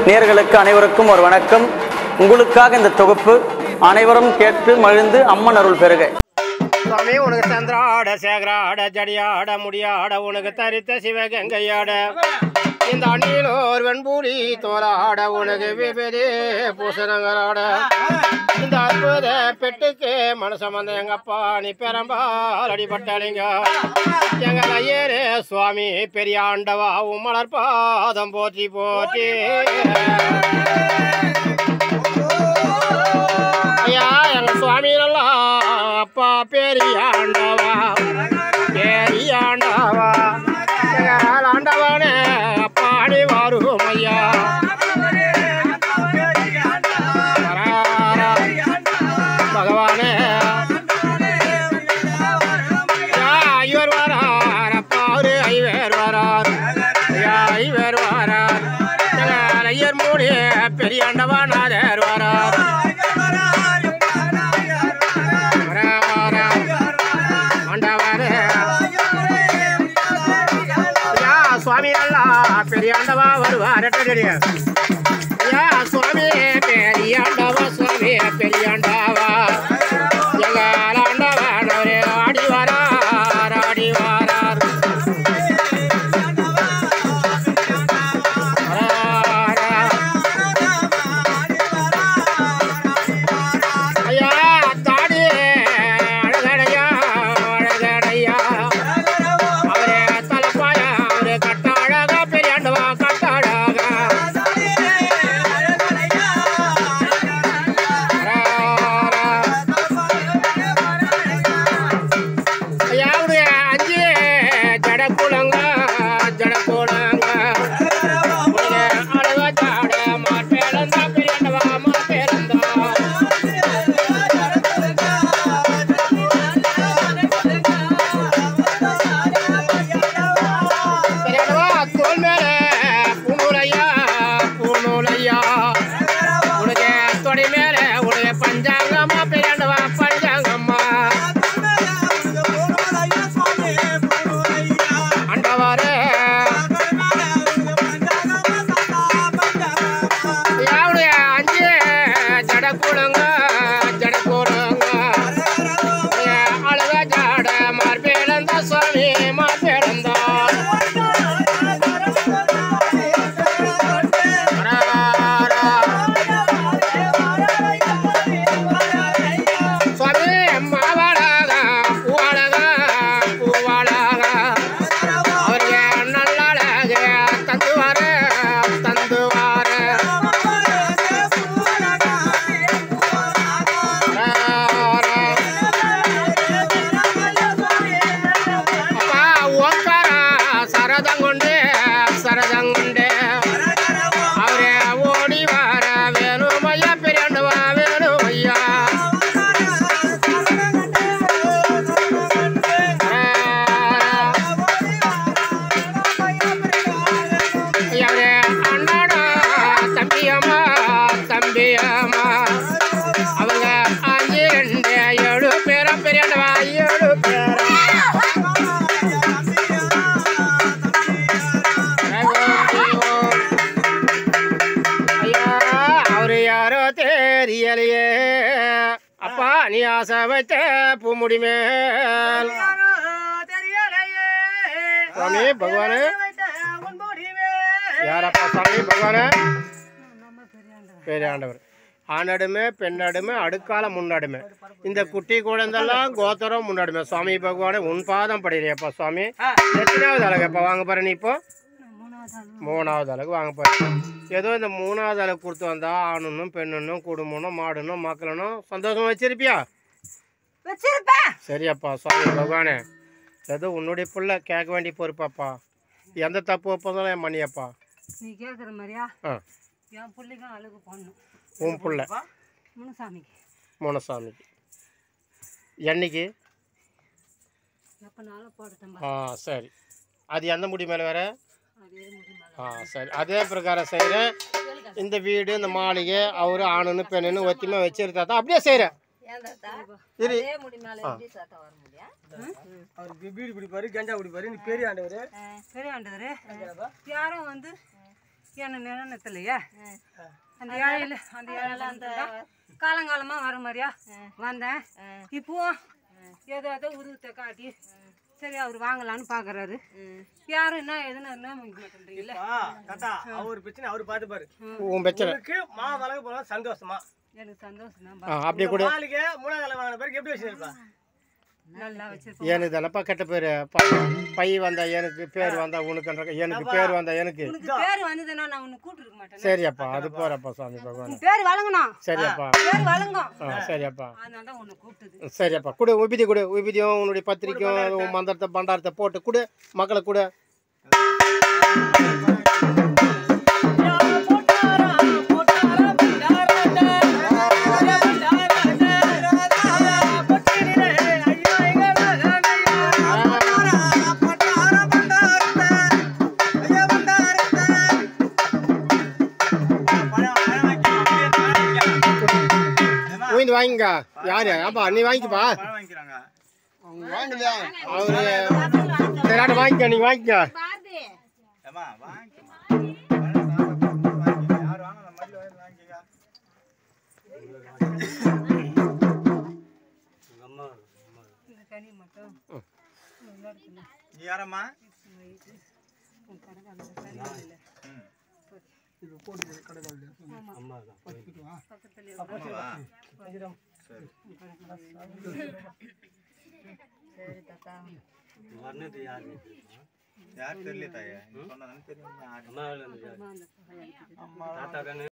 நேர்களுக்கு அனைவருக்கும் ஒரு வணக்கம் உங்களுக்காக இந்த தொகுப்பு அனைவரும் கேட்டு மகிழ்ந்து அம்மன் அருள் பெறுக சுவாமி உனக்கு சந்திராட சேகராட ஜடியாட முடியாட உனக்கு தரித்த சிவகங்கையாட இந்த அணிலோர் வெண்பூரி தோலாட உனக்கு விபதி பூசணங்களாட இந்த அற்புத பெட்டுக்கு மனசமந்த எங்க அப்பா நீ பெரம்பால் அடிபட்டாளிங்க எங்கள் ஐயரே சுவாமி பெரிய ஆண்டவா உமலர் பாதம் போற்றி போற்றி ஐயா எங்க சுவாமி நல்லா அப்பா பெரியாண்டவா பெரியாண்டவா எங்கள் ஆண்டவனே அப்பாடி வரும் ஐயா வராரா. பகவானே ஐயா, ஐவர் வரார் அப்பா அவரு ஐவர் வரார் ஐயா ஐவர் வரார் எங்கள் ஐயர் மூடி பெரியாண்டவா நாதர் வரார் ஆண்டவரே ஐயா சுவாமி அல்லா பெரியாண்டவா வருவார் ஐயா சுவாமி பெரியாண்டவா சுவாமி பெரியாண்டவா எங்க ஆண்டவனவரே ஆடி வரார் ஆடி வரார் வரார். ஐயா தாடி அழகடையா அழகடையா அவரே தலைப்பாயா அவரே கட்ட அழகா பெரியாண்டவா கட்ட அழகா ஐயா அவரு அஞ்சு ஜட குளங்க ஜட குளங்க அழகா ஜாட மாட்டேலந்தா பெரியாண்டவா மாட்டேலந்தா பெரியவா, தோள் மேல பூநூலையா, பூநூலையா. உனக்கு தொடை மேல உனக்கு பஞ்சாங்கம்மா பெரியவா, பஞ்சாங்கம்மா. ஆண்டவரே, யாருடைய அஞ்சு ஜடக்கூடங்க, ஜடக்கூடங்க. அழகா ஜாட மார்பேலந்தா சுவாமி மார்பேலந்தா சுவாமி மாவாளாக பூவாளாக பூவாளாக அவருக்கு நல்லாளாக தந்துவார தந்துவார அப்பா ஓங்கார சரதங்குண்டு சரதங்குண்டு அவரே ஓடி வர வேணும் ஐயா பெரியண்டவா வேணும் ஐயா அவரே அண்ணாடா தம்பியம்மா தம்பியம்மா அவங்க அஞ்சு ரெண்டு ஏழு பேரா பெரியண்டவா ஏழு பேரா ஐயா அவரு யாரோ தெரியலையே அப்பா நீ ஆசை வைத்த பூமுடி மேல் சுவாமி பகவானு யாரப்பா சுவாமி பகவானு பெரியாண்டவர் ஆணடுமை பெண்ணடுமை அடுக்கால முன்னடுமை இந்த குட்டி குழந்தெல்லாம் கோத்தரம் முன்னடுமை சுவாமி பகவானே உன் பாதம் படுறியப்பா சுவாமி எத்தனாவது அழகப்பா வாங்க பாரு நீ இப்போ மூணாவது அழகு வாங்க பாரு ஏதோ இந்த மூணாவது அழகு கொடுத்து வந்தா ஆணுன்னும் பெண்ணுன்னும் குடும்பனும் மாடுனும் மக்களும் சந்தோஷமா வச்சிருப்பியா வச்சிருப்பேன் சரியாப்பா சுவாமி பகவானே ஏதோ உன்னுடைய புள்ள கேட்க வேண்டிய பொறுப்பாப்பா எந்த தப்பு ஒப்பந்தாலும் என் மணியப்பா நீ கேட்குற மாதிரியா ஆ என் பிள்ளைக்கும் அழுகு போடணும் உன் புள்ள முனுசாமிக்கு மூணசாமிக்கு என்னைக்கு எப்பனாலும் போடட்டும் ஆ சரி அது எந்த முடி மேலே வேற அதே முடியும் ஆ சரி அதே பிரகாரம் செய்கிறேன் இந்த வீடு இந்த மாளிகை அவர் ஆணுன்னு பெண்ணுன்னு ஒத்தியமாக வச்சிருந்தா தான் அப்படியே செய்கிறேன் இரு அவருக்கு பீடி பிடிப்பாரு கஞ்சா பிடிப்பாரு நீ பெரிய ஆண்டவர் பெரிய ஆண்டவர் யாரும் வந்து என்ன நிலநத்திலையா அந்த ஏழையில அந்த ஏழையில அந்த காலங்காலமாக வர மாதிரியா வந்தேன் இப்போவும் ஏதோ ஏதோ உருவத்தை காட்டி சரி அவர் வாங்கலான்னு பார்க்குறாரு யாரும் என்ன எதுன்னு என்ன முடிக்க மாட்டேன்றீங்கள தாத்தா அவர் பிரச்சனை அவர் பார்த்துப்பாரு உன் பிரச்சனை உங்களுக்கு மா வளர்க்க போனா சந்தோஷமா எனக்கு சந்தோஷம் தான் ஆ, அப்படியே கூட மாளிகை மூணாவது தலை வாங்கின பேருக்கு எப்படி வச்சிருப்பா நல்லா வச்சிருப்போம் எனக்கு தானப்பா கெட்ட பேர் பை வந்தா எனக்கு பேர் வந்தா உனக்குன்ற எனக்கு பேர் வந்தா எனக்கு உனக்கு பேர் வந்ததுன்னா நான் உன்னை கூப்பிட்டுருக்க மாட்டேன் சரியப்பா அது போறப்பா சாமி பகவான் உன் பேர் வழங்கணும் சரியப்பா பேர் வழங்கும் ஆ சரியப்பா அதனால தான் உன்னை கூப்பிட்டது சரியப்பா கொடு உபிதி கொடு உபிதியும் உன்னுடைய பத்திரிக்கையும் உன் மந்திரத்தை பண்டாரத்தை போட்டு கொடு மக்களை கொடு உயிந்து வாங்கிங்க யாரு அப்பா நீ வாங்கிக்கப்பா அவரு சரி வாங்கிக்க நீ வாங்கிக்க இந்த கனி மட்டும் நல்லா இருக்குல்ல யாரம்மா உன் கணக்கு அந்த கனி இல்லை பக்கத்துல சரி தாத்தா யார் தெரியல தாயே நீ சொன்னதானே தெரியும் யாரு அம்மா அந்த